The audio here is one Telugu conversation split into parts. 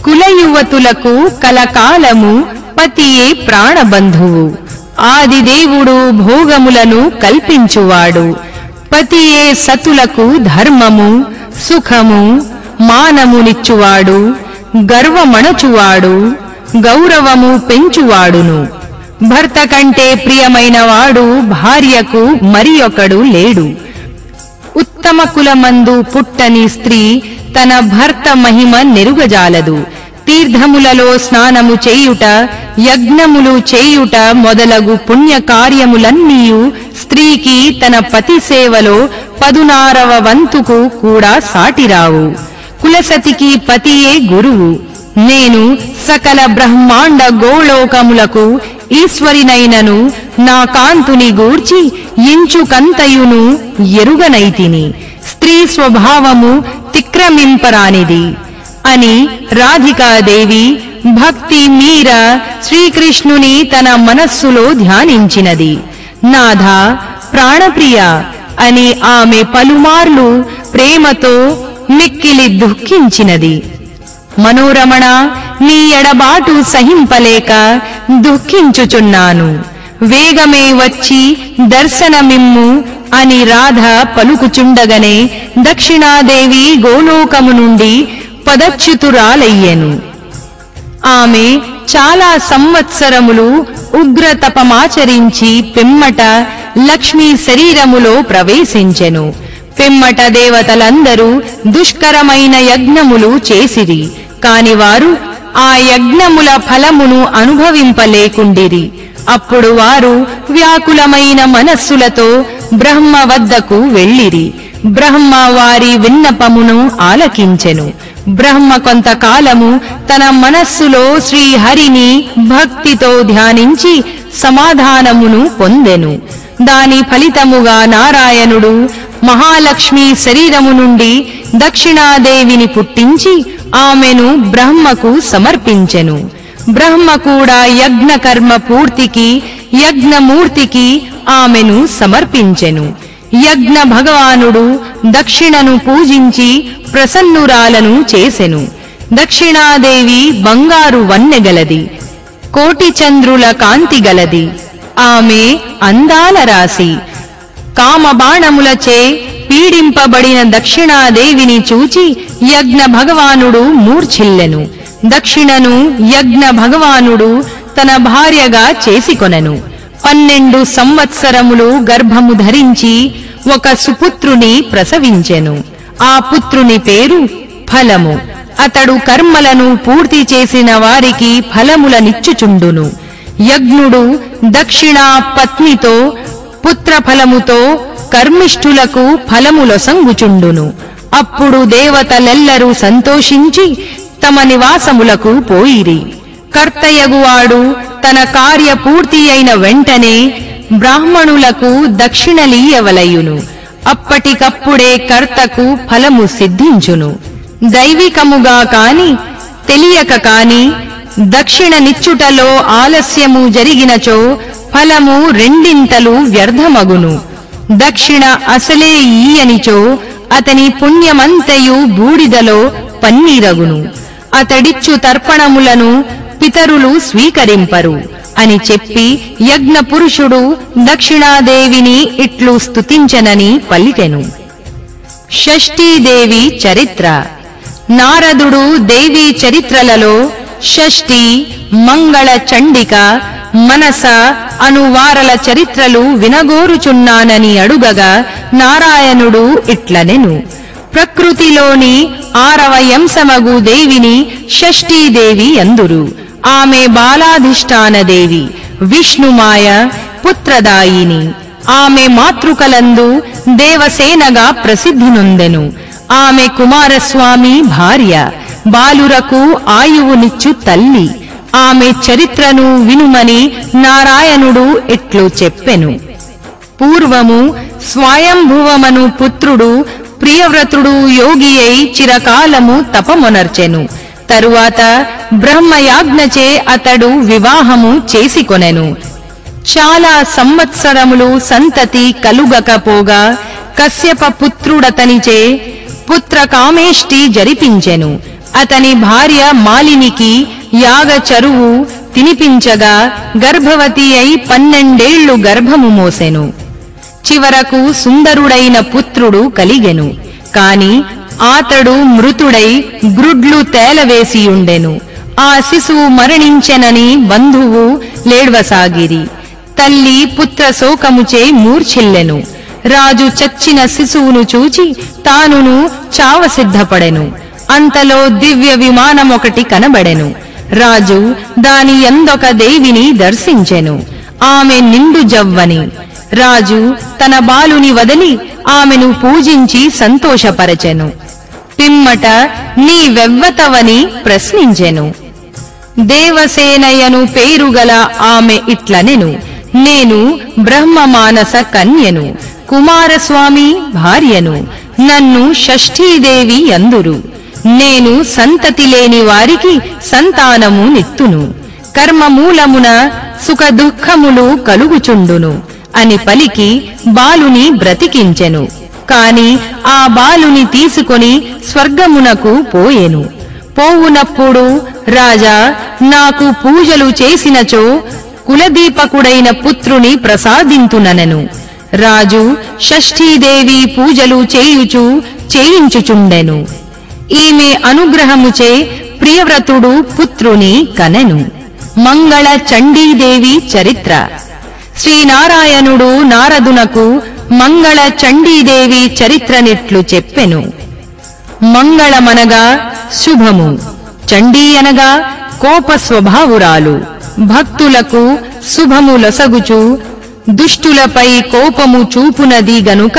కుల యువతులకు కలకాలము పతియే ప్రాణబంధువు ఆదిదేవుడు భోగములను కల్పించువాడు పతియే సతులకు ధర్మము సుఖము మానమునిచ్చువాడు గర్వమణచువాడు గౌరవము పెంచువాడును భర్త కంటే ప్రియమైన వాడు భార్యకు మరి ఒకడు లేడు ఉత్తమ కులమందు పుట్టని స్త్రీ తన భర్త మహిమ నెరుగజాలదు తీర్థములలో స్నానము చేయుట యజ్ఞములు చేయుట మొదలగు పుణ్య కార్యములన్నీయు స్త్రీకి తన పతి సేవలో పదునారవ వంతుకు కూడా సాటిరావు కులసతికి పతియే గురువు నేను సకల బ్రహ్మాండ గోళోకములకు ఈశ్వరినైనను నా కాంతుని గూర్చి ఇంచుకంతయును ఎరుగనైతిని స్త్రీ స్వభావము తిక్రమింపరానిది అని రాధికాదేవి భక్తి మీర శ్రీకృష్ణుని తన మనస్సులో ధ్యానించినది నాథ ప్రాణప్రియ అని ఆమె పలుమార్లు ప్రేమతో మిక్కిలి దుఃఖించినది మనోరమణ నీ ఎడబాటు సహింపలేక దుఃఖించుచున్నాను వేగమే వచ్చి దర్శనమిమ్ము అని రాధ పలుకుచుండగనే దక్షిణాదేవి గోలోకము నుండి పదచ్యుతురాలయ్యెను ఆమె చాలా సంవత్సరములు ఉగ్ర తపమాచరించి పిమ్మట లక్ష్మీ శరీరములో ప్రవేశించెను పిమ్మట దేవతలందరూ దుష్కరమైన యజ్ఞములు చేసిరి కాని వారు ఆ యజ్ఞముల ఫలమును అనుభవింపలేకుండిరి అప్పుడు వారు వ్యాకులమైన మనస్సులతో బ్రహ్మ వద్దకు వెళ్ళిరి బ్రహ్మ వారి విన్నపమును ఆలకించెను బ్రహ్మ కొంతకాలము తన మనస్సులో శ్రీహరిని భక్తితో ధ్యానించి సమాధానమును పొందెను దాని ఫలితముగా నారాయణుడు మహాలక్ష్మి శరీరము నుండి దక్షిణాదేవిని పుట్టించి ఆమెను బ్రహ్మకు సమర్పించెను బ్రహ్మ కూడా యజ్ఞ కర్మ పూర్తికి యజ్ఞమూర్తికి ఆమెను సమర్పించెను యజ్ఞ భగవానుడు దక్షిణను పూజించి ప్రసన్నురాలను చేసెను దక్షిణాదేవి బంగారు వన్నెగలది కోటి చంద్రుల కాంతి గలది ఆమె అందాల రాశి కామబాణములచే పీడింపబడిన దక్షిణాదేవిని చూచి యజ్ఞ భగవానుడు మూర్ఛిల్లెను దక్షిణను యజ్ఞ భగవానుడు తన భార్యగా చేసుకొనెను పన్నెండు సంవత్సరములు గర్భము ధరించి ఒక సుపుత్రుని ప్రసవించెను ఆ పుత్రుని పేరు ఫలము అతడు కర్మలను పూర్తి చేసిన వారికి ఫలములనిచ్చుచుండును యజ్ఞుడు దక్షిణ పత్నితో పుత్రఫలముతో కర్మిష్ఠులకు ఫలములొసంగుచుండును అప్పుడు దేవతలెల్లరూ సంతోషించి తమ నివాసములకు పోయిరి కర్తయగువాడు తన కార్య పూర్తి అయిన వెంటనే బ్రాహ్మణులకు దక్షిణలీయవలయును అప్పటికప్పుడే కర్తకు ఫలము సిద్ధించును దైవికముగా కాని తెలియక కాని దక్షిణ నిచ్చుటలో ఆలస్యము జరిగినచో ఫలము రెండింతలు వ్యర్థమగును దక్షిణ అసలే ఈయనిచో అతని పుణ్యమంతయు బూడిదలో పన్నీరగును అతడిచ్చు తర్పణములను పితరులు స్వీకరింపరు అని చెప్పి యజ్ఞ పురుషుడు దక్షిణాదేవిని ఇట్లు స్తుతించనని పలికెను షష్ఠీదేవి చరిత్ర నారదుడు దేవీ చరిత్రలలో షష్ఠి మంగళ చండిక మనస అనువారల చరిత్రలు వినగోరుచున్నానని అడుగగా నారాయణుడు ఇట్లనెను ప్రకృతిలోని ఆరవ యంసమగు దేవిని షష్ఠీదేవి అందురు ఆమె బాలాధిష్టాన దేవి విష్ణుమాయ పుత్రదాయిని ఆమె మాతృకలందు దేవసేనగా ప్రసిద్ధి నొందెను ఆమె కుమారస్వామి భార్య బాలురకు ఆయువునిచ్చు తల్లి ఆమె చరిత్రను వినుమని నారాయణుడు ఇట్లు చెప్పెను పూర్వము స్వయంభువమను పుత్రుడు ప్రియవ్రతుడు యోగి అయి చిరకాలము తపమొనర్చెను తరువాత బ్రహ్మయాజ్ఞచే అతడు వివాహము చేసికొనెను చాలా సంవత్సరములు సంతతి కలుగకపోగా కశ్యప పుత్రుడతనిచే పుత్ర కామేష్టి జరిపించెను అతని భార్య మాలినికి యాగ చరువు తినిపించగా గర్భవతి అయి పన్నెండేళ్లు గర్భము మోసెను చివరకు సుందరుడైన పుత్రుడు కలిగెను కాని ఆతడు మృతుడై గ్రుడ్లు తేలవేసియుండెను ఆ శిశువు మరణించెనని బంధువు లేడ్వసాగిరి తల్లి పుత్ర శోకముచే మూర్ఛిల్లెను రాజు చచ్చిన శిశువును చూచి తానును చావ సిద్ధపడెను అంతలో దివ్య విమానమొకటి కనబడెను రాజు దాని ఎందొక దేవిని దర్శించెను ఆమె నిండు జవ్వని రాజు తన బాలుని వదిలి ఆమెను పూజించి సంతోషపరచెను పిమ్మట నీ వెవ్వతవని ప్రశ్నించెను దేవసేనయను పేరుగల ఆమె ఇట్లనెను నేను బ్రహ్మమానస కన్యను కుమారస్వామి భార్యను నన్ను షష్ఠీదేవి అందురు నేను సంతతి లేని వారికి సంతానము నిత్తును కర్మమూలమున సుఖ దుఃఖములు కలుగుచుండును అని పలికి బాలుని బ్రతికించెను కాని ఆ బాలుని తీసుకొని స్వర్గమునకు పోయెను పోవునప్పుడు రాజా నాకు పూజలు చేసినచో కులదీపకుడైన పుత్రుని ప్రసాదింతుననెను రాజు షష్ఠీదేవి పూజలు చేయుచు చేయించుచుండెను ఈమె అనుగ్రహముచే ప్రియవ్రతుడు పుత్రుని కనెను మంగళ చండీదేవి చరిత్ర శ్రీనారాయణుడు నారదునకు మంగళ చండీదేవి చరిత్రనిట్లు చెప్పెను మంగళమనగా శుభము చండీ అనగా కోప స్వభావురాలు భక్తులకు శుభములొసగుచు దుష్టులపై కోపము చూపునది గనుక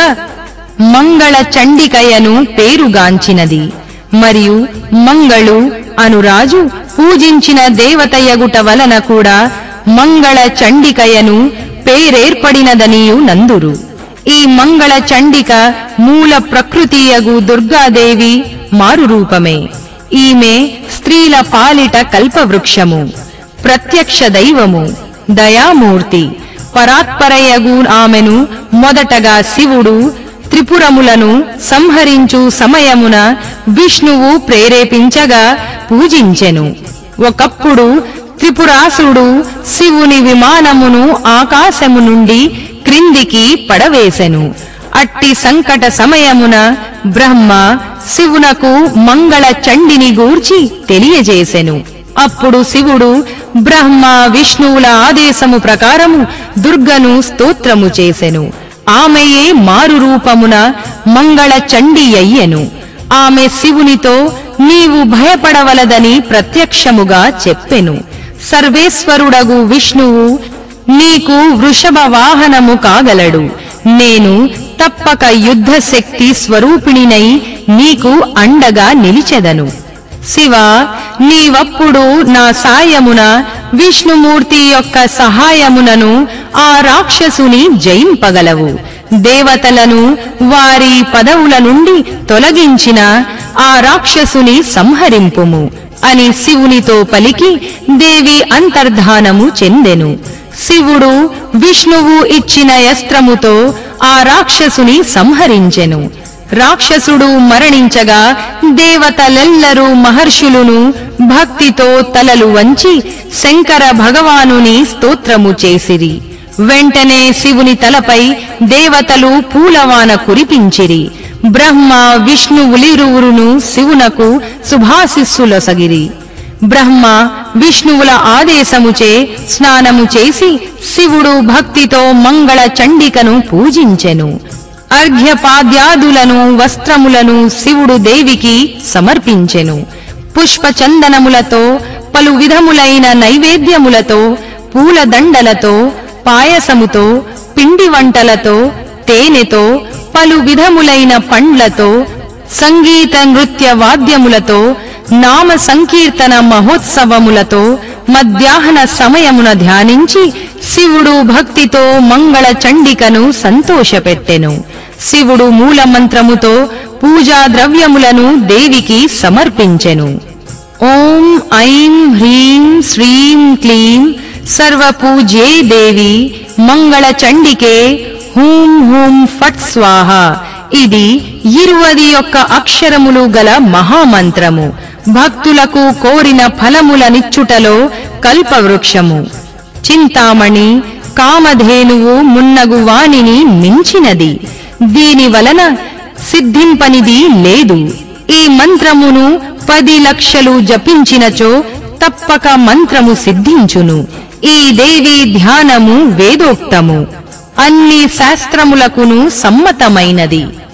మంగళ చండికయను పేరుగాంచినది మరియు మంగళు అనురాజు పూజించిన దేవతయగుట వలన కూడా మంగళ చండికయను పేరేర్పడినదనియు నందురు ఈ మంగళ చండిక మూల ప్రకృతియగు దుర్గాదేవి మారురూపమే ఈమె స్త్రీల పాలిట కల్పవృక్షము ప్రత్యక్ష దైవము దయామూర్తి పరాత్పరయగు ఆమెను మొదటగా శివుడు త్రిపురములను సంహరించు సమయమున విష్ణువు ప్రేరేపించగా పూజించెను ఒకప్పుడు త్రిపురాసుడు శివుని విమానమును ఆకాశము నుండి క్రిందికి పడవేసెను అట్టి సంకట సమయమున బ్రహ్మ శివునకు మంగళ చండిని గూర్చి తెలియజేసెను అప్పుడు శివుడు బ్రహ్మ విష్ణువుల ఆదేశము ప్రకారము దుర్గను స్తోత్రము చేసెను ఆమెయే మారు రూపమున మంగళ చండి అయ్యెను ఆమె శివునితో నీవు భయపడవలదని ప్రత్యక్షముగా చెప్పెను సర్వేశ్వరుడగు విష్ణువు నీకు వృషభ వాహనము కాగలడు నేను తప్పక యుద్ధ శక్తి స్వరూపిణినై నీకు అండగా నిలిచెదను శివ నీవప్పుడు నా సాయమున విష్ణుమూర్తి యొక్క సహాయమునను ఆ రాక్షసుని జయింపగలవు దేవతలను వారి పదవుల నుండి తొలగించిన ఆ రాక్షసుని సంహరింపుము అని శివునితో పలికి దేవి అంతర్ధానము చెందెను శివుడు విష్ణువు ఇచ్చిన యస్త్రముతో ఆ రాక్షసుని సంహరించెను రాక్షసుడు మరణించగా దేవతలెల్లరూ మహర్షులును భక్తితో తలలు వంచి శంకర భగవానుని స్తోత్రము చేసిరి వెంటనే శివుని తలపై దేవతలు పూలవాన కురిపించిరి బ్రహ్మ విష్ణువులిరువురును శివునకు శుభాశిస్సులొసగిరి బ్రహ్మ విష్ణువుల ఆదేశముచే స్నానము చేసి శివుడు భక్తితో మంగళ చండికను పూజించెను అర్ఘ్యపాద్యాదులను వస్త్రములను శివుడు దేవికి సమర్పించెను పుష్పచందనములతో పలు విధములైన నైవేద్యములతో పూలదండలతో పాయసముతో పిండి వంటలతో తేనెతో పలు విధములైన పండ్లతో సంగీత నృత్య వాద్యములతో నామ సంకీర్తన మహోత్సవములతో మధ్యాహ్న సమయమున ధ్యానించి శివుడు భక్తితో మంగళ చండికను సంతోషపెట్టెను శివుడు మూల మంత్రముతో పూజా ద్రవ్యములను దేవికి సమర్పించెను ఓం ఐం హ్రీం శ్రీం క్లీం సర్వపూజ్యే దేవి మంగళ చండికే హూం హూం ఫట్ స్వాహ ఇది ఇరువది యొక్క అక్షరములు గల మహామంత్రము భక్తులకు కోరిన ఫలములనిచ్చుటలో కల్పవృక్షము చింతామణి కామధేనువు మున్నగు వానిని మించినది దీని వలన సిద్ధింపనిది లేదు ఈ మంత్రమును పది లక్షలు జపించినచో తప్పక మంత్రము సిద్ధించును ఈ దేవి ధ్యానము వేదోక్తము అన్ని శాస్త్రములకును సమ్మతమైనది